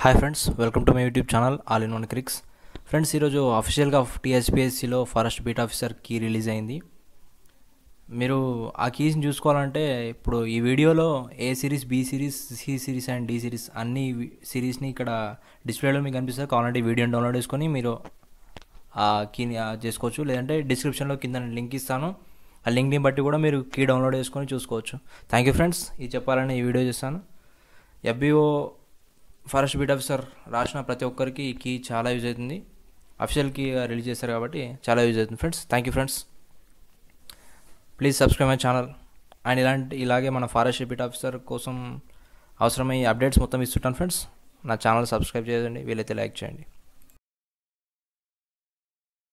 hi friends welcome to my YouTube channel all in one cricks friends ఈరోజు అఫీషియల్గా టీఎస్పీఎస్సీలో forest beat officer key release అయింది మీరు ఆ కీస్ని చూసుకోవాలంటే ఇప్పుడు ఈ వీడియోలో A series B series C series and D series అన్ని వి- సిరీస్ని ఇక్కడ డిస్ప్లేలో మీకు కనిపిస్తుంది కావాలంటే ఈ వీడియోని డౌన్లోడ్ చేసుకొని మీరు ఆ కీని ఆ చేసుకోవచ్చు లేదంటే డిస్క్రిప్షన్లో కింద నేను లింక్ ఇస్తాను ఆ లింక్ని బట్టి కూడా మీరు కీ డౌన్లోడ్ చేసుకొని చూసుకోవచ్చు థ్యాంక్ యూ ఫ్రెండ్స్ ఇది చెప్పాలని ఈ వీడియో చేస్తాను ఎఫ్బిఓ ఫారెస్ట్ బీట్ ఆఫీసర్ రాసిన ప్రతి ఒక్కరికి ఈ కీ చాలా యూజ్ అవుతుంది అఫీషియల్ కీ రిలీజ్ చేస్తారు కాబట్టి చాలా యూజ్ అవుతుంది friends thank you friends please subscribe my channel and ఇలాంటి ఇలాగే మన ఫారెస్ట్ బీట్ ఆఫీసర్ కోసం అవసరమయ్యే అప్డేట్స్ మొత్తం ఇస్తుంటాను ఫ్రెండ్స్ నా ఛానల్ సబ్స్క్రైబ్ చేయండి వీలైతే లైక్ చేయండి